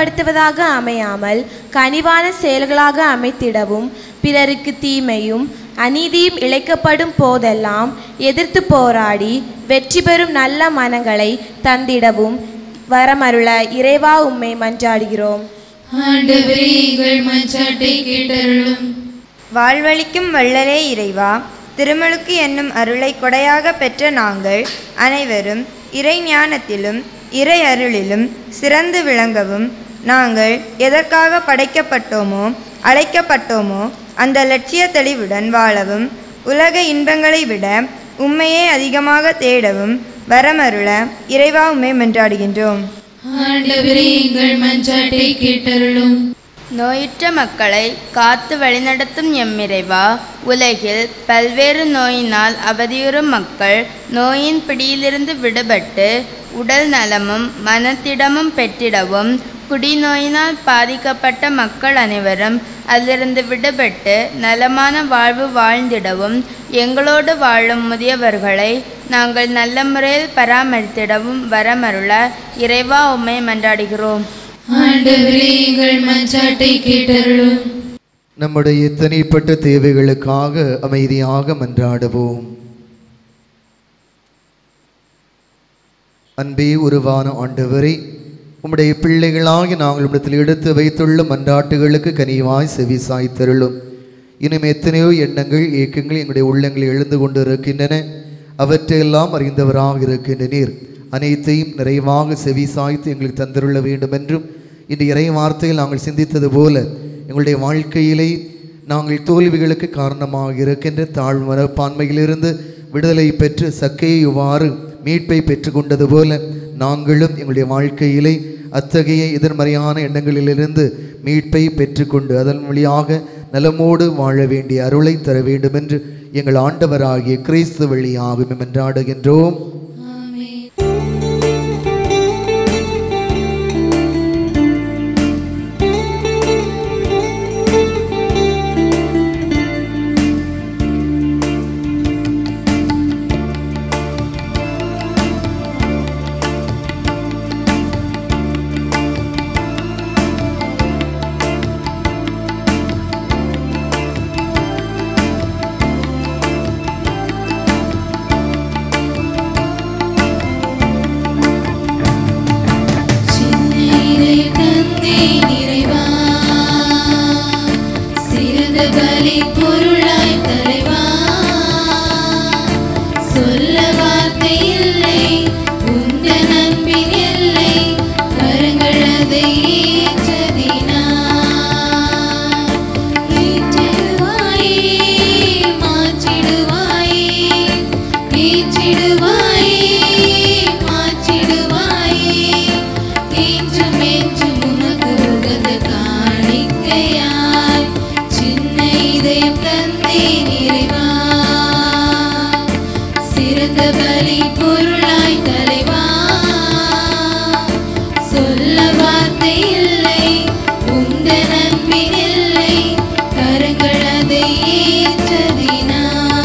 காயப்படுத்துவதாக அமையாமல் கனிவான செயல்களாக அமைத்திடவும் பிறருக்கு தீமையும் அநீதியும் இழைக்கப்படும் போதெல்லாம் எதிர்த்து போராடி வெற்றி பெறும் நல்ல மனங்களை தந்திடவும் வரமருள இறைவா உம்மை மன்றாடுகிறோம் ஆண்டவரே எங்கள் மன்றாட்டை கேட்டருளும் வாழ்வளிக்கும் வள்ளலே இறைவா திருமலுக்கு என்னும் அருளை கொடையாக பெற்ற நாங்கள் அனைவரும் இறை ஞானத்திலும் இறை அருளிலும் சிறந்து விளங்கவும் நாங்கள் எதற்காக படைக்கப்பட்டோமோ அழைக்கப்பட்டோமோ அந்த லட்சிய தெளிவுடன் வாழவும் உலக இன்பங்களை விட உண்மையே அதிகமாக தேடவும் வரமருள இறைவா உம்மை மன்றாடுகின்றோம் ஆண்டவரே எங்கள் மன்றாட்டை கேட்டருளும் நோயுற்ற மக்களை காத்து வழிநடத்தும் எம்மிறைவா உலகில் பல்வேறு நோயினால் அவதியுறும் மக்கள் நோயின் பிடியிலிருந்து விடுபட்டு உடல் நலமும் மனத்திடமும் பெற்றிடவும் குடிநோயினால் பாதிக்கப்பட்ட மக்கள் அனைவரும் அதிலிருந்து விடுபட்டு நலமான வாழ்வு வாழ்ந்திடவும் எங்களோடு வாழும் முதியவர்களை நாங்கள் நல்ல முறையில் பராமரித்திடவும் வரமருள இறைவா உம்மை மன்றாடுகிறோம் ஆண்டவரே எங்கள் மன்றாட்டை கேட்டருளும் நம்முடைய தனிப்பட்ட தேவைகளுக்காக அமைதியாக மன்றாடுவோம் அன்பே உருவான ஆண்டவரே உம்முடைய பிள்ளைகளாகி நாங்கள் இடத்தில் எடுத்து வைத்துள்ள மன்றாட்டுகளுக்கு கனிவாய் செவி சாய்த்தருளும் இன்னும் எத்தனையோ எண்ணங்கள் ஏக்கங்கள் எங்களுடைய உள்ளங்களில் எழுந்து கொண்டு இருக்கின்றன அவற்றையெல்லாம் அறிந்தவராக இருக்கின்ற நீர் அனைத்தையும் நிறைவாக செவி சாய்த்து எங்களுக்கு தந்தருள்ள வேண்டும் என்றும் இந்த இறை வார்த்தையில் நாங்கள் சிந்தித்தது போல எங்களுடைய வாழ்க்கையிலே நாங்கள் தோல்விகளுக்கு காரணமாக இருக்கின்ற தாழ்வு மனப்பான்மையிலிருந்து விடுதலை பெற்று சக்கையை இவ்வாறு மீட்பை பெற்றுக்கொண்டது போல நாங்களும் எங்களுடைய வாழ்க்கையிலே அத்தகைய எதிர்மறையான எண்ணங்களிலிருந்து மீட்பை பெற்றுக்கொண்டு அதன் வழியாக நலமோடு வாழ வேண்டிய அருளை தர வேண்டும் என்று எங்கள் ஆண்டவராகிய கிறிஸ்து வழியாக மென்றாடுகின்றோம் சின்ன தந்தே நிறைவா சிறந்த பலி பொருளாய் தலைவா சொல்ல வார்த்தை இல்லை உந்த நண்பின் இல்லை கரங்கள் அதை ஏற்றதினா ஏற்றிடுவாயே மாற்றிடுவாயே ஏற்றிடுவாயே மாற்றிடுவாயே என்றும் என்றும் உனக்கு உகந்த காணிக்கையாய் சின்ன இதயம் தந்தே நிறைவா சிறந்த பலி பொருளாய் தலைவா சொல்ல வார்த்தை இல்லை உந்த நன்பின் இல்லை கரங்கள் அதை ஏற்றதினா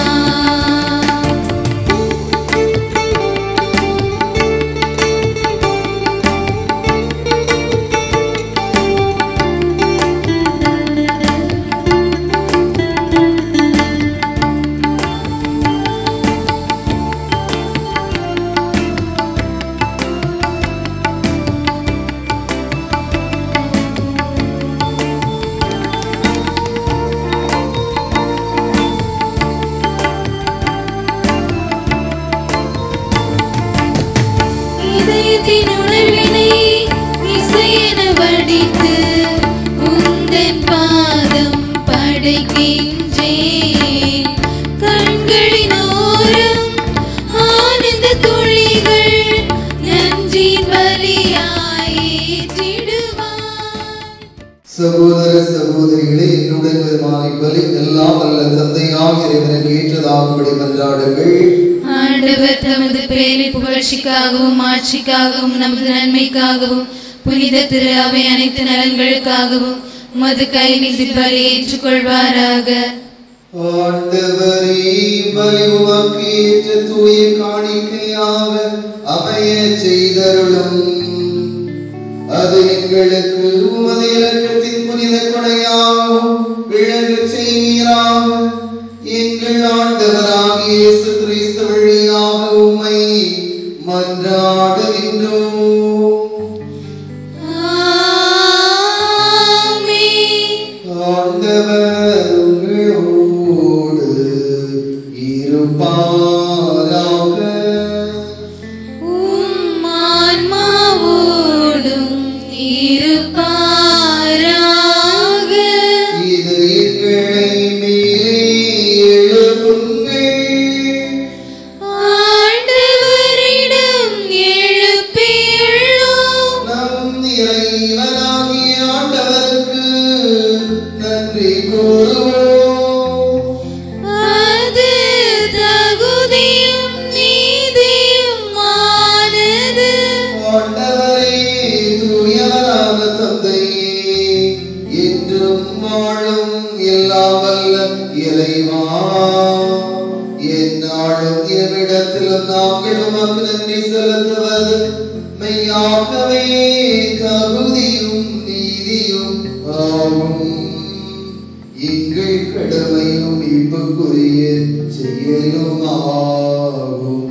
இதயத்தின் உணர்வினை இசையென வடித்து உந்தன் பாதம் படைக்கின்றேன் கண்களின் ஓரம் ஆனந்த துளிகள் நன்றின் பலியாய் ஏற்றிடுவாய் சகோதர சகோதரிகளே என்னுடன் வருமான பலி எல்லாம் அல்ல தந்தையாக இறைவனுக்கு ஏற்றதாகும்படி மன்றாடுங்கள் ஆண்டவர் தமது பேரை புகழ்ச்சிக்காகவும் ஆட்சிக்காகவும் நமது நன்மைக்காகவும் புனித திரு அவை அனைத்து நலன்களுக்காகவும் உமது கையில் பலி ஏற்றுக்கொள்வாராக ஆண்டவரே பலி உமக்கு ஏற்ற தூய காணிக்கையாக அமைய செய்தருளும் அது எங்களுக்கு உமது இரக்கத்தின் புனித கொடையாகவும் விளங்க செய்வீராக எங்கள் ஆண்டவராகிய இயேசு கிறிஸ்து வழியாக உம்மை மன்றாடுகின்றோம் ஆண்டவர் உங்களோடு இருப்பாராக ஆன்மாவோடும் இருப்பாராக இது எங்களை மீறி எழுப்புங்கள் ஆண்டவரிடம் எழுப்பியுள்ளோம் நம் இறைவனாகிய ஆண்டவருக்கு நன்றி கூறுவோம் அது தகுதியும் நீதியுமானது ஆண்டவரே தூயவரான தந்தையே என்றும் வாழும் எல்லாம் வல்ல இறைவா எந்நாளும் எவ்விடத்திலும் நாங்கள் உமக்கு நன்றி செலுத்துவது மெய்யாகவே தகுதியும் நீதியும் ஆகும் எங்கள் கடமையும் இப்பக்குரிய செயலும் ஆகும்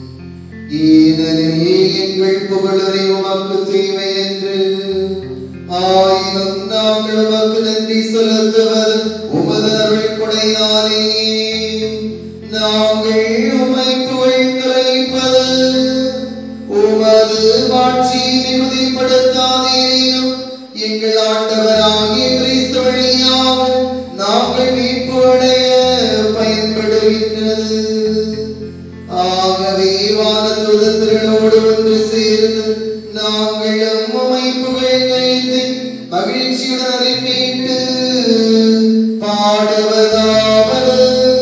ஏனெனில் எங்கள் புகழரை உமக்கு தீமை என்று ஆயினும் நாங்கள் உமக்கு நன்றி செலுத்துவது உமது அருள் கொடையாலே நாங்கள் உமை புகழ்ந்துரைப்பது உமது மாட்சி மிகுதிப்படுத்தாதேனும் எங்கள் ஆண்டவராகிய கிறிஸ்து வழியாக நாங்கள் மீட்பு அடைய பயன்படுகின்றது ஆகவே வானதூதத்திரளோடு ஒன்று சேர்ந்து நாங்களும் உமை புகழ்ந்து மகிழ்ச்சியுடன் அதை கேட்டு பாடுவதாவது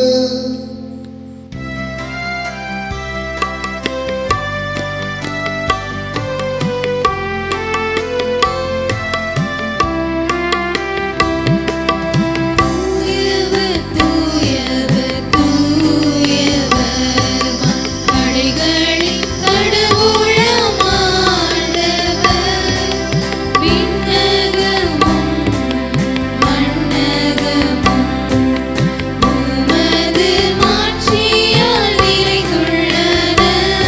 தூயவர் தூயவர் தூயவர் மக்களிகளின் கடவுளம் ஆண்டவர் விண்ணகமும் மண்ணகமும் உமது மாட்சியால் நிறைந்துள்ளன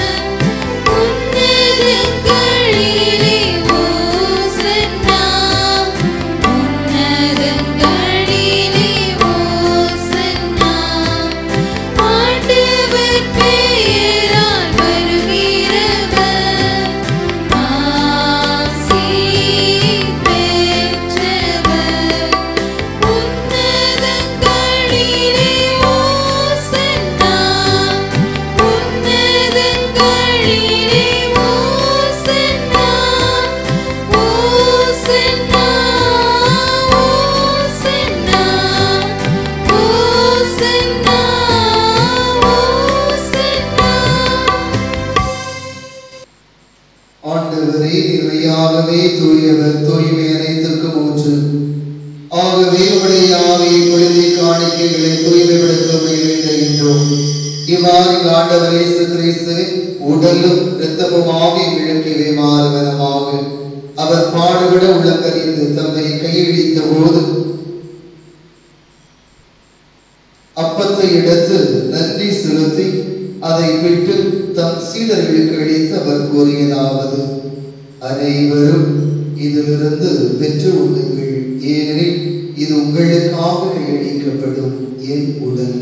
உன்னதங்களிலே ஓசன்னா உன்னதங்களிலே ஓசன்னா ஆண்டவர் பெயரால் வருகிறவர் ஆசி பெற்றவர் உன்னதங்களிலே ஓசன்னா உன்னதங்களிலே ஓசன்னா ஓசன்னா ஓசன்னா ஓசன்னா ஓசன்னா ஆண்டவரே நிறையாகவே தூயவர் தூய்மை அனைத்திற்கும் ஊற்று ஆகவே உடைய ஆவியை பொழுதை காணிக்கைகளை தூய்மைப்படுத்த வேண்டுகின்றோம் இவ்வாறு ஆண்டவர் இயேசு கிறிஸ்துவின் உடலும் இரத்தமும் ஆவி விளக்கிவே மாறுவனமாக அவர் பாடுபட உலகறிந்து தம்மை கையளித்த போது அப்பத்தை எடுத்து நன்றி செலுத்தி அதை விட்டு தம் சீடர்களுக்கு அளித்து அவர் கூறியதாவது அனைவரும் இதிலிருந்து பெற்று உண்ணுங்கள் ஏனெனில் இது உங்களுக்காக கையளிக்கப்படும் என் உடல்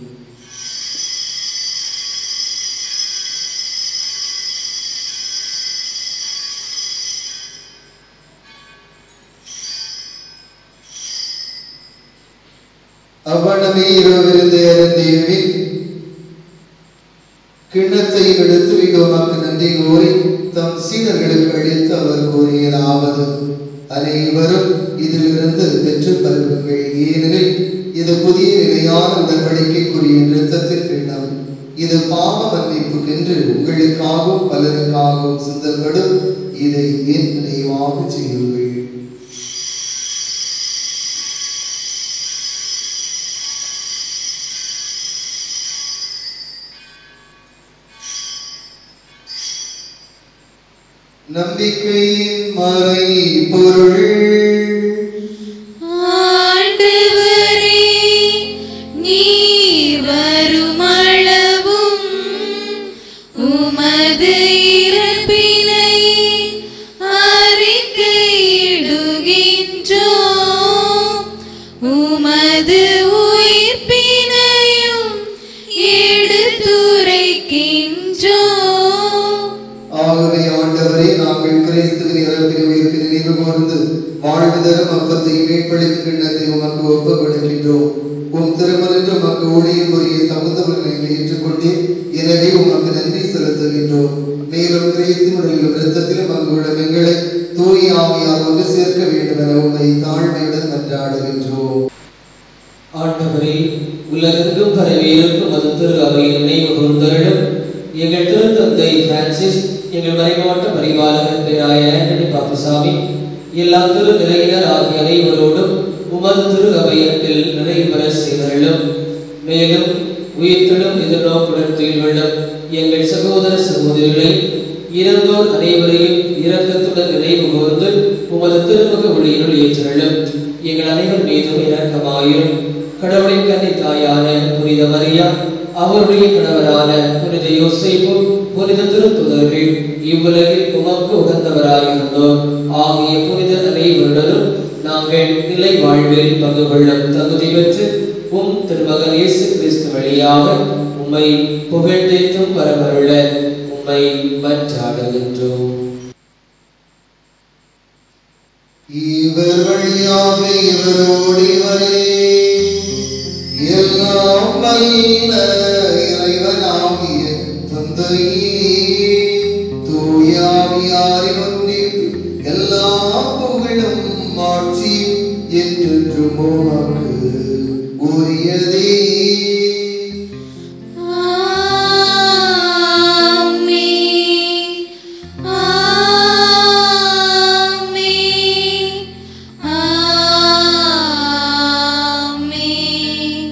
அவ்வளவே இரவிருந்து இறந்தேவின் கிண்ணத்தை எடுத்து மிகவும் நன்றி கூறி தம் சீடர்களுக்கு அளித்து அவர் கூறியதாவது அனைவரும் இதிலிருந்து பெற்று பருகுங்கள் ஏனெனில் இது புதிய நிலையான உடன்படிக்கைக்குரிய இரத்தத்தின் கிண்ணம் இது பாவ மன்னிப்புக்கென்று உங்களுக்காகவும் பலருக்காகவும் சிந்தப்படும் இதை என் நினைவாக செய்யுங்கள் நம்பிக்கையின் மறை பொருள் ஆண்டவரே நீர் வருமளவும் உயிருக்கு நினைவு கூர்ந்து வாழ்வு தரும் அப்பத்தை மேற்படுத்தும் கிண்ணத்தை உமக்கு ஒப்பு கொடுக்கின்றோம் உம் திருமணன்று உமக்கு ஊழியம் புரிய தகுந்தவர்களை ஏற்றுக்கொண்டே எனவே உமக்கு நன்றி செலுத்துகின்றோம் மேலும் கிறிஸ்துவனுடைய விருத்தத்திலும் அங்கு உள்ள எங்களை தூய் ஆவியார் ஒன்று சேர்க்க வேண்டும் என உண்மை தாழ்மையுடன் மன்றாடுகின்றோம் ஆண்டவரே உலகெங்கும் பரவி இருக்கும் அது திரு அவையின் நினைவு கூர்ந்தருளும் எங்கள் திருத்தந்தை பிரான்சிஸ் எங்கள் மறைமாவட்ட பரிவாளர் பேராய ஆண்டனி பாப்புசாமி எல்லா திரு நிலையினர் ஆகிய அனைவரோடும் உமது திரு அவையத்தில் நிறைவுற செய்தருளும் மேலும் உயிர்த்தெழும் எதிர்நோக்குடன் துயில்வெள்ளும் எங்கள் சகோதர சகோதரிகளை இறந்தோர் அனைவரையும் இரக்கத்துடன் நினைவு கூர்ந்து உமது திருமுக ஒளியினுள் ஏற்றருளும் எங்கள் அனைவர் மீதும் இரக்கமாயும் கடவுளின் கன்னி தாயான புனித மரியா அவருடைய கணவரான புனித யோசேப்பு புனித திருத்துதர்கள் இவ்வுலகில் உமக்கு உகந்தவராயிருந்தோர் ஆகிய புனித அனைவருடனும் நாங்கள் நிலை வாழ்வில் பங்கு கொள்ளும் தகுதி பெற்று உம் திருமகன் இயேசு கிறிஸ்து வழியாக உம்மை புகழ்ந்தேத்தும் வரமருள உம்மை மன்றாடுகின்றோம் இவர் வழியாக இவரோடு இவரே எல்லாம் வல்ல இறைவனாகிய தந்தையே தூயாவியாரின் ஒன்றில் எல்லா புகழும் ஆட்சி என்றென்றும் உமக்கு உரியதே ஆமென் ஆமென் ஆமென்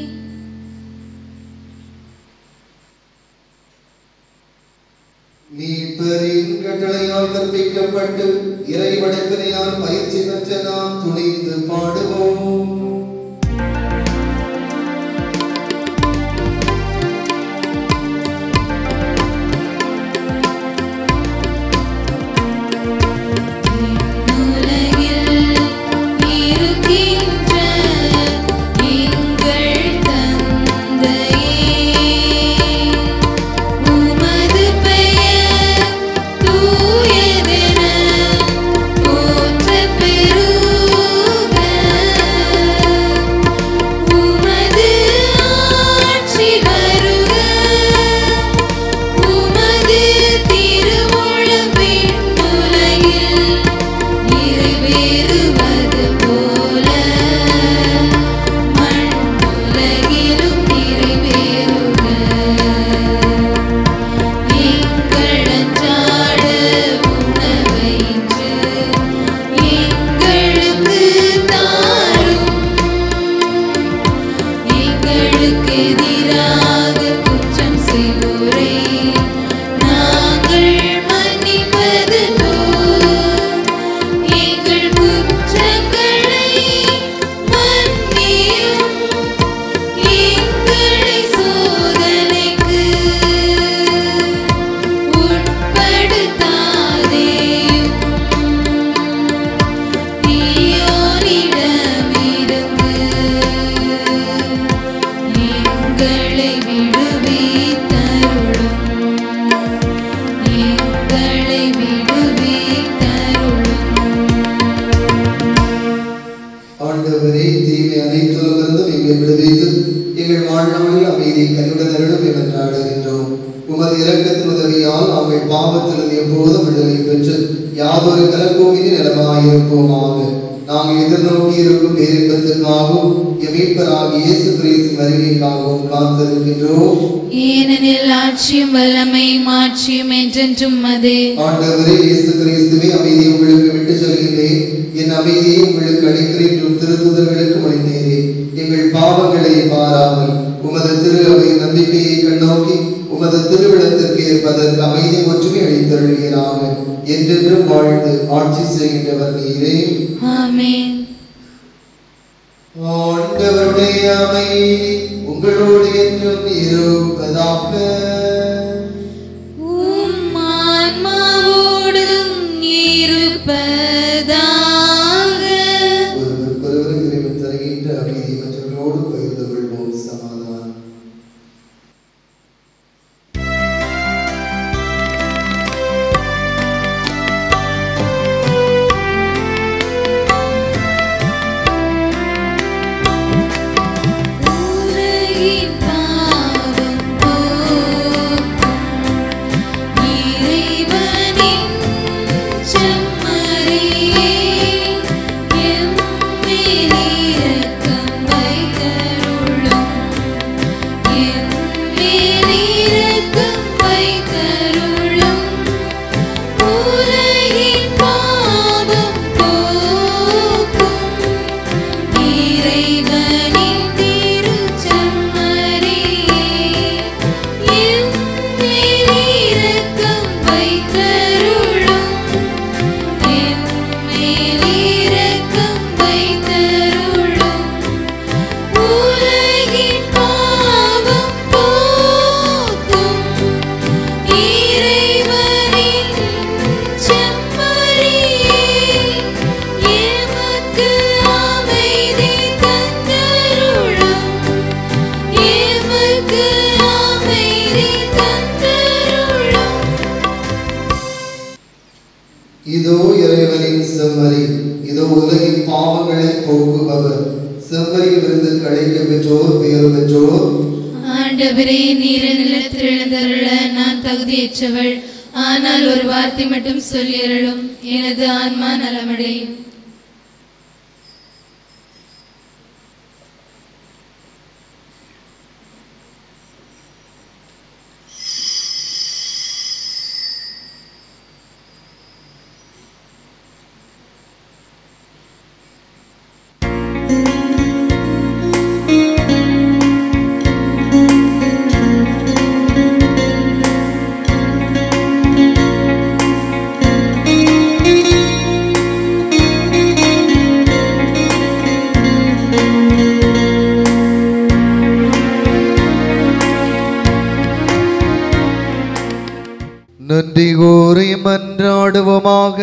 மீட்பரின் கட்டளையால் கற்பிக்கப்பட்டு இறைவடக்கனையால் பயிற்சி பெற்ற நாம் துணிந்து பாடுவோம் உலகில் இருக்கின்ற எங்கள் தந்தையே உமது பெயர் தூயதென போற்றப் பெறுக. உமது ஆட்சி வருக. உமது திருவுளம் விண்ணுலகில் நிறைவேறுவது போல மண்ணுலகிலும் நிறைவேறுக எங்கள் அன்றாட உணவை இன்று எங்களுக்குத் தாரும். எங்களுக்கு எதிராக குற்றம் செய்வோரை நாங்கள் மன்னிப்பது போல் எங்கள் குற்றங்களை மன்னியும் எங்களை சோதனைக்கு உட்படுத்தாதேயும் தீயோனிடமிருந்து எங்களை விடுவித்தருளும் எங்களை விடுவித்தருளும் ஆண்டவரே தீமை அனைத்திலிருந்தும் எங்களை விடுவித்து எங்கள் வாழ்நாளில் அமைதியை கனிவுடன் அருளும் என நாடுகின்றோம் உமது இரக்கத்தின் உதவியால் நாங்கள் பாவத்திலிருந்து எப்போதும் விடுதலை பெற்று யாதொரு கலக்கோமினி நிலமாயிருப்போமாக நாங்கள் எதிர்நோக்கி இருக்கும் பேரின்பத்திற்காகவும் எமீட்பராகிய இயேசு கிறிஸ்து வருகைக்காகவும் காத்திருக்கின்றோம் ஏனெனில் ஆட்சியும் வல்லமை மாட்சியும் என்றென்றும் அதே ஆண்டவரே இயேசு கிறிஸ்துவே அமைதியை உங்களுக்கு விட்டு செல்கின்றேன் என் அமைதியை உங்களுக்கு அளிக்கிறேன் என்று திருத்துதர்களுக்கு மொழிந்தேரே எங்கள் பாவங்களை பாராமல் உமது திரு அவை நம்பிக்கையை கண்ணோக்கி உமது திருவிழத்திற்கு ஏற்பதற்கு அமைதி ஒற்றுமை அளித்தருள்கிறாக என்றென்றும் வாழ்ந்து ஆட்சி செய்கின்றவர் நீரே ஆமென் ஆண்டவருடைய அமைதி உங்களோடு என்றும் இருப்பதாக உம் ஆன்மாவோடும் இருப்பதாக ஒருவருக்கொருவர் இறைவன் தருகின்ற அமைதி மற்றவர்களோடு பகிர்ந்து கொள்வோம் சமாதானம் ஆ இதோ உலகின் பாவங்களை போக்குபவர் செம்மறியில் இருந்து கழைக்க பெற்றோர் பெயர் பெற்றோர் ஆண்டவரே நீர நிலத்தில் எழுந்தருள நான் தகுதியற்றவள் ஆனால் ஒரு வார்த்தை மட்டும் சொல்லியருளும் எனது ஆன்மா நலமடையும் நன்றி கூறி மன்றாடுவோமாக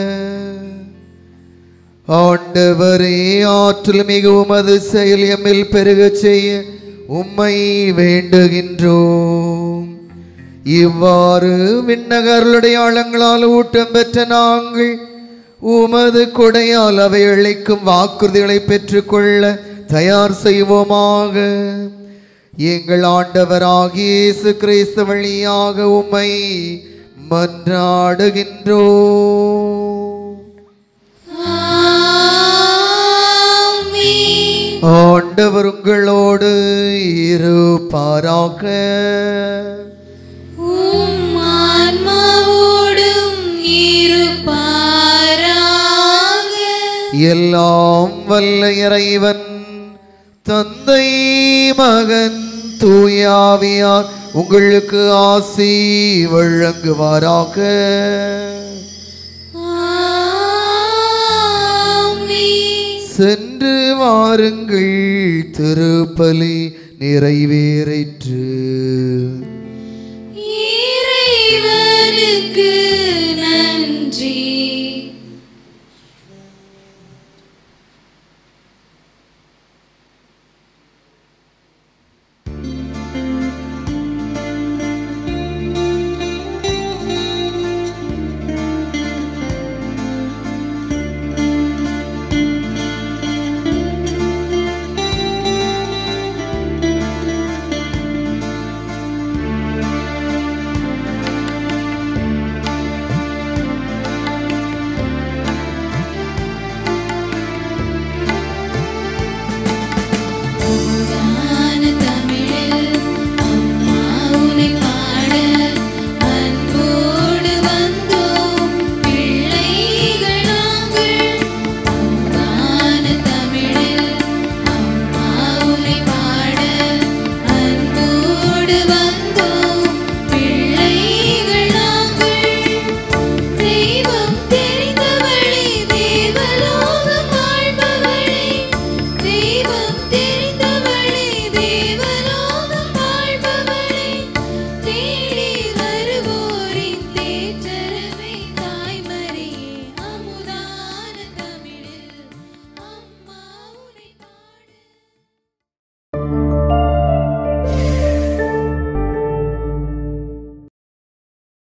ஆண்டவரே ஆற்றல் மிகவும் அது செயல் எம்மில் பெருகச் செய்ய உம்மை வேண்டுகின்றோம் இவ்வாறு விண்ணகர்களுடைய ஆழங்களால் ஊட்டம் பெற்ற நாங்கள் உமது கொடையால் அவை அளிக்கும் வாக்குறுதிகளை பெற்றுக்கொள்ள தயார் செய்வோமாக எங்கள் ஆண்டவராகிய இயேசு கிறிஸ்து வழியாக உம்மை மன்றாடுகின்றோம் ஆண்டவர் உங்களோடு இருப்பாராக உம் ஆன்மாவோடும் இருப்பாராக எல்லாம் வல்ல இறைவன் தந்தை மகன் தூயாவியார் உங்களுக்கு ஆசி வழங்குவாராக சென்று வாருங்கள் திருப்பலி நிறைவேறிற்று இறைவனுக்கு நன்றி